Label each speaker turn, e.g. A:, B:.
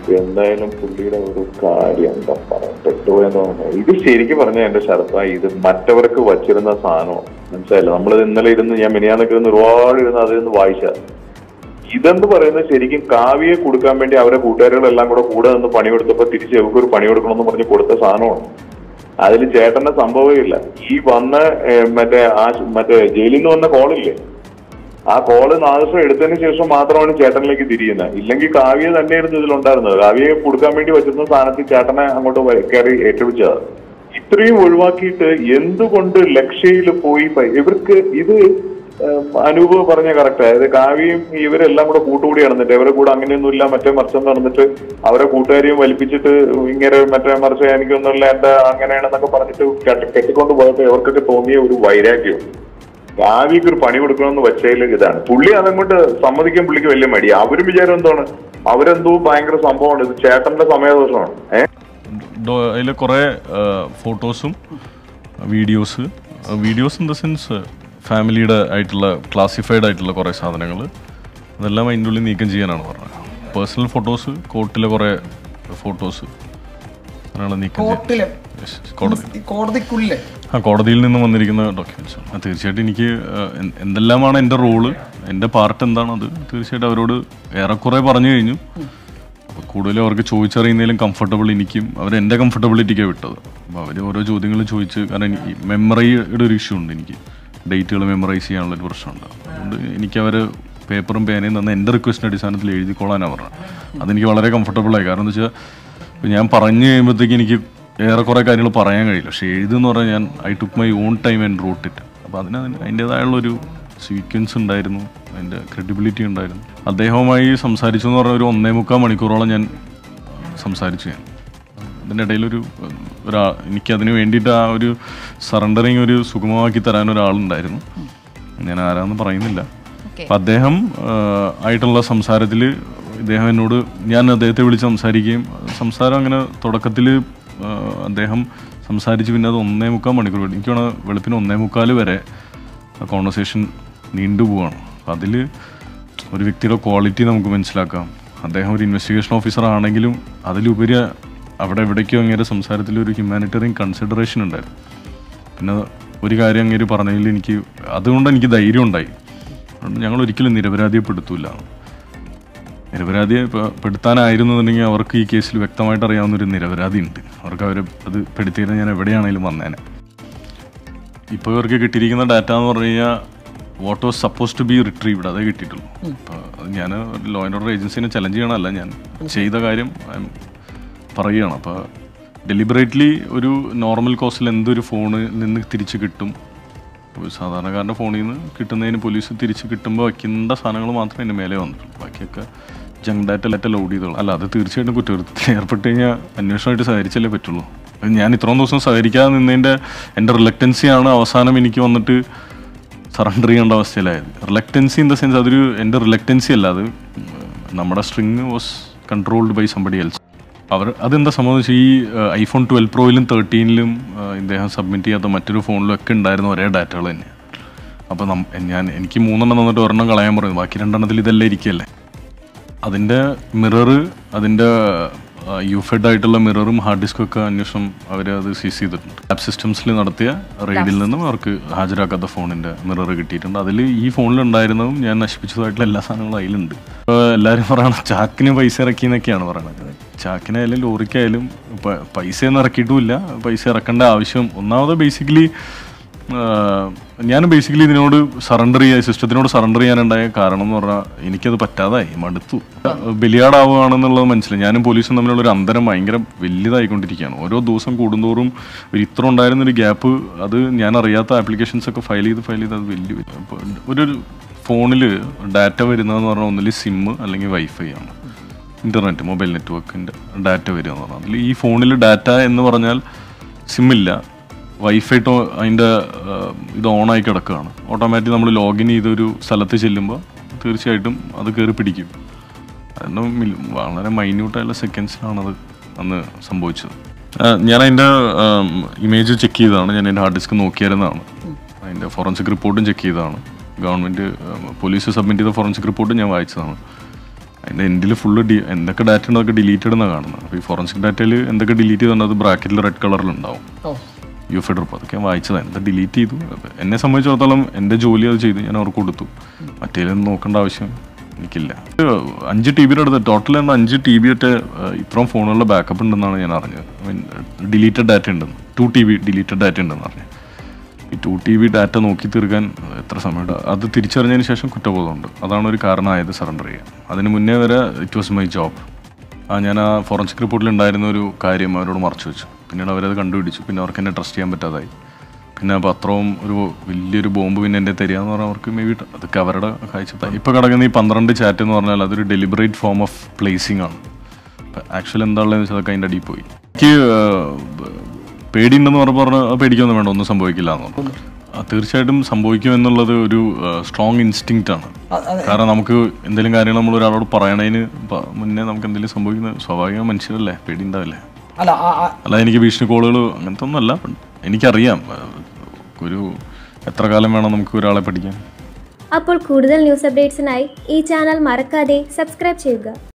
A: എന്തായാലും പുള്ളിയുടെ ഒരു കാര്യം എന്താ പറയാ പെട്ടുപോയെന്ന് പറഞ്ഞാൽ ഇത് ശരിക്കും പറഞ്ഞ എന്റെ ശരത്ത ഇത് മറ്റവർക്ക് വച്ചിരുന്ന സാധനമാണ് മനസ്സിലായില്ല നമ്മളിത് ഇന്നലെ ഇരുന്ന് ഞാൻ മിനിയാന്നൊക്കെ ഇരുന്ന് ഒരുപാട് ഇരുന്ന് അതിൽ നിന്ന് വായിച്ച ഇതെന്ന് പറയുന്നത് ശരിക്കും കാവ്യയെ കൊടുക്കാൻ വേണ്ടി അവരെ കൂട്ടുകാരികളെല്ലാം കൂടെ കൂടെ നിന്ന് പണി കൊടുത്തപ്പോ തിരിച്ച് ഇവർക്ക് ഒരു പണി കൊടുക്കണമെന്ന് പറഞ്ഞ് കൊടുത്ത സാധനമാണ് അതിൽ ചേട്ടന്റെ സംഭവമില്ല ഈ വന്ന ഏഹ്, മറ്റേ ആ മറ്റേ ജയിലിൽ നിന്ന് വന്ന കോളില്ലേ ആ കോള് നാദൃഷ്ടം എടുത്തതിന് ശേഷം മാത്രമാണ് ചേട്ടനിലേക്ക് തിരിയുന്നത് ഇല്ലെങ്കിൽ കാവ്യ തന്നെയായിരുന്നു ഇതിലുണ്ടായിരുന്നത് കാവ്യയെ കൊടുക്കാൻ വേണ്ടി വെച്ചിരുന്ന സ്ഥാനത്ത് ചേട്ടനെ അങ്ങോട്ട് വ- കയറി ഏറ്റുപിടിച്ചത് ഇത്രയും ഒഴിവാക്കിയിട്ട് എന്തുകൊണ്ട് ലക്ഷയിൽ പോയി പ- ഇവർക്ക് ഇത് ഏഹ്, അനൂപ് പറഞ്ഞ കറക്റ്റ് അതായത് കാവ്യയും ഇവരെല്ലാം കൂടെ കൂട്ടുകൂടി നടന്നിട്ട് ഇവരെ കൂടെ അങ്ങനെയൊന്നുമില്ല മറ്റേ മറിച്ചെന്ന് നടന്നിട്ട് അവരെ കൂട്ടുകാരെയും വലിപ്പിച്ചിട്ട് ഇങ്ങനെ മറ്റേ മറിച്ച് എനിക്കൊന്നുമില്ല എന്റെ അങ്ങനെയാണെന്നൊക്കെ പറഞ്ഞിട്ട് കെട്ടി- കെട്ടിക്കൊണ്ട് പോയപ്പോ ഇവർക്കൊക്കെ തോന്നിയ ഒരു വൈരാഗ്യം കാവ്യക്ക് ഒരു പണി കൊടുക്കണമെന്ന് വെച്ചതിൽ ഇതാണ് പുള്ളി അതങ്ങോട്ട് സമ്മതിക്കാൻ പുള്ളിക്ക് വലിയ മടി അവരും വിചാരം എന്താണ് അവരെന്തോ ഭയങ്കര സംഭവമാണ് ഇത് ചേട്ടന്റെ സമയദോഷമാണ് ഏഹ്
B: അതിൽ കുറേ ഫോട്ടോസും videos videos in the sense ഫാമിലിയുടെ ആയിട്ടുള്ള ക്ലാസിഫൈഡ് ആയിട്ടുള്ള കുറേ സാധനങ്ങൾ അതെല്ലാം അതിൻ്റെ ഉള്ളിൽ നീക്കം ചെയ്യാനാണ് പറഞ്ഞത് പേഴ്സണൽ ഫോട്ടോസ് കോർട്ടിലെ കുറേ ഫോട്ടോസ് അങ്ങനെയുള്ള നീക്കം ചെയ്യാൻ
C: കോർട്ടില്
B: Yes, കോടതി
C: ഈ കോടതിക്കുള്ളില്
B: ആ കോടതിയിൽ നിന്ന് വന്നിരിക്കുന്ന ഡോക്യുമെന്റ്സ് ആണ് തീർച്ചയായിട്ടും എനിക്ക് ആ, എൻ- എന്തെല്ലാമാണ് എൻ്റെ റോള് എൻ്റെ പാർട്ട് എന്താണ് അത് തീർച്ചയായിട്ടും അവരോട് ഏറെക്കുറെ പറഞ്ഞു കഴിഞ്ഞു അപ്പോൾ കൂടുതലും അവർക്ക് ചോദിച്ചറിയുന്നതിലും കംഫർട്ടബിൾ എനിക്കും അവർ എൻ്റെ കംഫർട്ടബിലിറ്റിക്കാണ് വിട്ടത് അപ്പോൾ അവർ ഓരോ ചോദ്യങ്ങൾ ചോദിച്ച് കാരണം ഈ മെമ്മറിയുടെ ഒരു ഇഷ്യൂ ഉണ്ട് എനിക്ക് ഡേറ്റുകൾ മെമ്മറൈസ് ചെയ്യാനുള്ള ഒരു പ്രശ്നമുണ്ട് അതുകൊണ്ട് എനിക്ക് അവർ പേപ്പറും പേനയും തന്ന എൻ്റെ റിക്വസ്റ്റിൻ്റെ അടിസ്ഥാനത്തിൽ എഴുതിക്കൊള്ളാനാണ് പറഞ്ഞത് അതെനിക്ക് വളരെ കംഫർട്ടബിളായി കാരണം എന്താ വെച്ചാൽ ഇപ്പം ഞാൻ പറഞ്ഞു കഴിയുമ്പോഴത്തേക്ക് എനിക്ക് ഏറെക്കുറെ കാര്യങ്ങൾ പറയാൻ കഴിയില്ല പക്ഷേ എഴുതെന്ന് പറഞ്ഞാൽ ഞാൻ I took my own time and wrote it അപ്പോൾ അതിന് അതിന് അതിൻ്റേതായുള്ളൊരു സീക്വൻസ് ഉണ്ടായിരുന്നു അതിൻ്റെ ക്രെഡിബിലിറ്റി ഉണ്ടായിരുന്നു അദ്ദേഹവുമായി സംസാരിച്ചു എന്ന് പറഞ്ഞ ഒരു ഒന്നേ മുക്കാൽ മണിക്കൂറോളം ഞാൻ സംസാരിച്ചു ഞാൻ ഇതിൻ്റെ ഇടയിലൊരു ഒരാ എനിക്കതിന് വേണ്ടിയിട്ട് ആ ഒരു സറണ്ടറിങ് ഒരു സുഗമമാക്കി തരാൻ ഒരാളുണ്ടായിരുന്നു ഞാൻ ആരാന്ന് പറയുന്നില്ല
D: ഓക്കെ
B: അപ്പം അദ്ദേഹം ആ, ആയിട്ടുള്ള സംസാരത്തിൽ ഇദ്ദേഹം എന്നോട് ഞാൻ അദ്ദേഹത്തെ വിളിച്ച് സംസാരിക്കുകയും സംസാരം അങ്ങനെ തുടക്കത്തിൽ അദ്ദേഹം സംസാരിച്ച് പിന്നെ അത് ഒന്നേ മുക്കാൽ മണിക്കൂർ വേണ്ടി എനിക്ക് വേണം വെളുപ്പിന് ഒന്നേ മുക്കാൽ വരെ ആ കോൺവെർസേഷൻ നീണ്ടുപോവാണ് അപ്പം അതിൽ ഒരു വ്യക്തിയുടെ ക്വാളിറ്റി നമുക്ക് മനസ്സിലാക്കാം അദ്ദേഹം ഒരു ഇൻവെസ്റ്റിഗേഷൻ ഓഫീസർ ആണെങ്കിലും അതിലുപരി അവിടെ എവിടേക്കോ അങ്ങേരെ സംസാരത്തിൽ ഒരു ഹ്യൂമാനിറ്ററിയൻ കൺസിഡറേഷൻ ഉണ്ടായിരുന്നു പിന്നെ ഒരു കാര്യം അങ്ങേര് പറഞ്ഞതിൽ എനിക്ക് അതുകൊണ്ട് എനിക്ക് ധൈര്യം ഉണ്ടായി അതുകൊണ്ട് ഞങ്ങൾ ഒരിക്കലും നിരപരാധിയെപ്പെടുത്തൂല നിരപരാധിയെ പെ- പെടുത്താനായിരുന്നുണ്ടെങ്കിൽ അവർക്ക് ഈ കേസിൽ വ്യക്തമായിട്ട് അറിയാവുന്ന ഒരു നിരപരാധി ഉണ്ട് അവർക്ക് അവരെ അത് പെടുത്തിയിരുന്ന ഞാൻ എവിടെയാണെങ്കിലും വന്നേനെ ഇപ്പോൾ ഇവർക്ക് കിട്ടിയിരിക്കുന്ന ഡാറ്റ എന്ന് പറഞ്ഞു കഴിഞ്ഞാൽ what was suppose to be retrieved അതേ കിട്ടിയിട്ടുള്ളൂ അപ്പോൾ ഞാൻ ലോ ആൻഡ് ഓർഡർ ഏജൻസിനെ ചലഞ്ച് ചെയ്യണമല്ല ഞാൻ ചെയ്ത കാര്യം I'm പറയുകയാണ് അപ്പോൾ ഡെലിബറേറ്റ്ലി ഒരു നോർമൽ കോസ്റ്റിൽ എന്തൊരു ഫോണിൽ നിന്ന് തിരിച്ച് കിട്ടും ഒരു സാധാരണക്കാരൻ്റെ ഫോണിൽ നിന്ന് കിട്ടുന്നതിന് പോലീസ് തിരിച്ച് കിട്ടുമ്പോൾ വയ്ക്കേണ്ട സാധനങ്ങൾ മാത്രമേ എൻ്റെ മേലെ വന്നിട്ടുള്ളൂ ബാക്കിയൊക്കെ ജങ്ക് ഡാറ്റ ലെറ്റ ലോഡ് ചെയ്തോളൂ അല്ല അത് തീർച്ചയായിട്ടും കുറ്റകൃത്യത്തിൽ ഏർപ്പെട്ട് കഴിഞ്ഞാൽ അന്വേഷണമായിട്ട് സഹകരിച്ചല്ലേ പറ്റുള്ളൂ അത് ഞാൻ ഇത്രയും ദിവസം സഹകരിക്കാതെ നിന്നതിൻ്റെ എൻ്റെ റിലക്റ്റൻസിയാണ് അവസാനം എനിക്ക് വന്നിട്ട് സറണ്ടർ ചെയ്യേണ്ട അവസ്ഥയിലായത് റിലക്റ്റൻസി ഇൻ ദ സെൻസ് അതൊരു എൻ്റെ റിലക്റ്റൻസി അല്ല അത് നമ്മുടെ string was controlled by somebody else അവർ അതെന്താ സംഭവം വെച്ചാൽ ഈ ഐഫോൺ ട്വൽവ് പ്രോയിലും തേർട്ടീനിലും ഇദ്ദേഹം സബ്മിറ്റ് ചെയ്യാത്ത മറ്റൊരു ഫോണിലും ഒക്കെ ഉണ്ടായിരുന്ന ഒരേ ഡാറ്റകൾ തന്നെ അപ്പോൾ നം ഞാൻ എനിക്ക് മൂന്നെണ്ണം തന്നിട്ട് ഒരെണ്ണം കളയാൻ പറയുന്നു ബാക്കി രണ്ടെണ്ണത്തിൽ ഇതെല്ലാം ഇരിക്കുകയല്ലേ അതിൻ്റെ മിററ് അതിൻ്റെ യുഫെഡ് ആയിട്ടുള്ള മിററും ഹാർഡ് ഡിസ്കും ഒക്കെ അന്വേഷണം അവർ അത് സീസ് ചെയ്തിട്ടുണ്ട് ആപ്പ് സിസ്റ്റംസിൽ നടത്തിയ റെയ്ഡിൽ നിന്നും അവർക്ക് ഹാജരാക്കാത്ത ഫോണിൻ്റെ മിറർ കിട്ടിയിട്ടുണ്ട് അതിൽ ഈ ഫോണിൽ ഉണ്ടായിരുന്നതും ഞാൻ നശിപ്പിച്ചതായിട്ടുള്ള എല്ലാ സാധനങ്ങളും അതിലുണ്ട് ഇപ്പോൾ എല്ലാവരും പറയണം ചാക്കിന് പൈസ ഇറക്കി എന്നൊക്കെയാണ് പറയണത് ചാക്കിനായാലും ലോറിക്കായാലും പ- പൈസയൊന്നും ഇറക്കിയിട്ടുമില്ല പൈസ ഇറക്കേണ്ട ആവശ്യം ഒന്നാമത് ബേസിക്കലി ഞാൻ ബേസിക്കലി ഇതിനോട് സറണ്ടർ ചെയ്യാൻ സിസ്റ്റത്തിനോട് സറണ്ടർ ചെയ്യാനുണ്ടായ കാരണം എന്ന് പറഞ്ഞാൽ എനിക്കത് പറ്റാതായി മടുത്തു ബലിയാടാവുകയാണെന്നുള്ളത് മനസ്സിലായി ഞാനും പോലീസും തമ്മിലുള്ള ഒരു അന്തരം ഭയങ്കര വലിയതായിക്കൊണ്ടിരിക്കുകയാണ് ഓരോ ദിവസം കൂടുന്തോറും ഒരു ഇത്ര ഉണ്ടായിരുന്ന ഒരു ഗ്യാപ്പ് അത് ഞാൻ അറിയാത്ത ആപ്ലിക്കേഷൻസ് ഒക്കെ ഫയൽ ചെയ്ത് ഫയൽ ചെയ്ത് അത് വലിയ വലിയ- ഇപ്പൊ ഒരു ഫോണിൽ ഡാറ്റ വരുന്നതെന്ന് പറഞ്ഞാൽ ഒന്നിൽ സിമ്മ് അല്ലെങ്കിൽ വൈഫൈ ആണ് ഇൻ്റർനെറ്റ് മൊബൈൽ നെറ്റ്വർക്കിൻ്റെ ഡാറ്റ വരിക എന്ന് പറഞ്ഞാൽ അതിൽ ഈ ഫോണിൽ ഡാറ്റ എന്ന് പറഞ്ഞാൽ സിമ്മില്ല വൈഫൈ ടോ അതിൻ്റെ ഇത് ഓണായി കിടക്കുകയാണ് ഓട്ടോമാറ്റിക് നമ്മൾ ലോഗിൻ ചെയ്തൊരു സ്ഥലത്ത് ചെല്ലുമ്പോൾ തീർച്ചയായിട്ടും അത് കയറി പിടിക്കും അതിൻ്റെ മിൽ- വളരെ മൈന്യൂട്ടായുള്ള സെക്കൻഡ്സിലാണ് അത് അന്ന് സംഭവിച്ചത് ആ, ഞാൻ അതിൻ്റെ ഇമേജ് ചെക്ക് ചെയ്തതാണ് ഞാൻ എൻ്റെ ഹാർഡ് ഡിസ്ക് നോക്കിയായിരുന്നതാണ് അതിൻ്റെ ഫോറൻസിക് റിപ്പോർട്ടും ചെക്ക് ചെയ്തതാണ് ഗവൺമെൻറ് പോലീസ് സബ്മിറ്റ് ചെയ്ത ഫോറൻസിക് റിപ്പോർട്ടും ഞാൻ വായിച്ചതാണ് അതിൻ്റെ എൻഡിൽ ഫുള്ള് ഡി എന്തൊക്കെ ഡാറ്റ ഉണ്ടോ അതൊക്കെ ഡിലീറ്റഡ് എന്നാണ് കാണുന്നത് അപ്പോൾ ഈ ഫോറൻസിക് ഡാറ്റയിൽ എന്തൊക്കെ ഡിലീറ്റ് ചെയ്തിട്ടുണ്ട് അത് ബ്രാക്കറ്റിൽ റെഡ് കളറിൽ ഉണ്ടാവും
C: ഓ
B: യു എഫ് റിപ്പ് അതൊക്കെ ഞാൻ വായിച്ചതാണ് എന്താ ഡിലീറ്റ് ചെയ്തു അപ്പൊ എന്നെ സംബന്ധിച്ചിടത്തോളം എൻ്റെ ജോലി അത് ചെയ്തു ഞാൻ അവർക്ക് കൊടുത്തു മറ്റേലൊന്നും നോക്കേണ്ട ആവശ്യം എനിക്കില്ല ഇത് അഞ്ച് ടി ബിയുടെ അടുത്ത് ടോട്ടൽ തന്നെ അഞ്ച് ടി ബി ഒറ്റ ഇത്രയും ഫോണുകളിലെ ബാക്കപ്പ് ഉണ്ടെന്നാണ് ഞാൻ അറിഞ്ഞത് ഐ മീൻ ഡിലീറ്റഡ് ഡാറ്റ ഉണ്ടെന്ന് to T B deleted data ഉണ്ടെന്ന് പറഞ്ഞു ഈ ടു ടി ബി ഡാറ്റ നോക്കി തീർക്കാൻ എത്ര സമയം അത് തിരിച്ചറിഞ്ഞതിന് ശേഷം കുറ്റബോധമുണ്ട് അതാണ് ഒരു കാരണമായത് സറണ്ടർ ചെയ്യാൻ അതിന് മുന്നേ വരെ ഇറ്റ് വാസ് മൈ ജോബ് ആ ഞാൻ ആ ഫോറൻസിക് റിപ്പോർട്ടിൽ ഉണ്ടായിരുന്ന ഒരു കാര്യം അവരോട് മറച്ചു വെച്ചു പിന്നീട് അവരത് കണ്ടുപിടിച്ചു പിന്നെ അവർക്ക് എന്നെ ട്രസ്റ്റ് ചെയ്യാൻ പറ്റാതായി പിന്നെ പത്രവും ഒരു വലിയൊരു ബോംബ് പിന്നെ എൻ്റെ തരികയെന്ന് പറഞ്ഞാൽ അവർക്ക് മേ ബി അതൊക്കെ അവരുടെ കാഴ്ച ഇപ്പോൾ കിടക്കുന്ന ഈ പന്ത്രണ്ട് ചാറ്റ് എന്ന് പറഞ്ഞാൽ അതൊരു ഡെലിബറേറ്റ് ഫോം ഓഫ് പ്ലേസിംഗ് ആണ് ആക്ച്വലി എന്താണെന്ന് വെച്ചാൽ അതൊക്കെ അതിൻ്റെ അടിയിൽ പോയി എനിക്ക് പേടിയുണ്ടെന്ന് പറഞ്ഞ പറഞ്ഞാൽ പേടിക്കൊന്നും വേണ്ട ഒന്നും സംഭവിക്കില്ല എന്ന് പറഞ്ഞു ആ, തീർച്ചയായിട്ടും സംഭവിക്കും എന്നുള്ളത് ഒരു സ്ട്രോങ് ഇൻസ്റ്റിങ്ക്റ്റ് ആണ് കാരണം നമുക്ക് എന്തെങ്കിലും കാര്യങ്ങൾ നമ്മൾ ഒരാളോട് പറയണതിന് പ- മുന്നേ നമുക്ക് എന്തെങ്കിലും സംഭവിക്കുന്നത് സ്വാഭാവിക മനുഷ്യരല്ലേ പേടി ഉണ്ടാവില്ലേ
C: അല്ല ആ- ആ-
B: അല്ല എനിക്ക് ഭീഷണി കോളുകൾ അങ്ങനത്തെ ഒന്നും അല്ല എനിക്കറിയാം ഏഹ്, ഒരു എത്ര കാലം വേണം നമുക്ക് ഒരാളെ പഠിക്കാൻ
D: അപ്പോൾ കൂടുതൽ ന്യൂസ് അപ്ഡേറ്റ്സിനായി ഈ ചാനൽ മറക്കാതെ സബ്സ്ക്രൈബ് ചെയ്യുക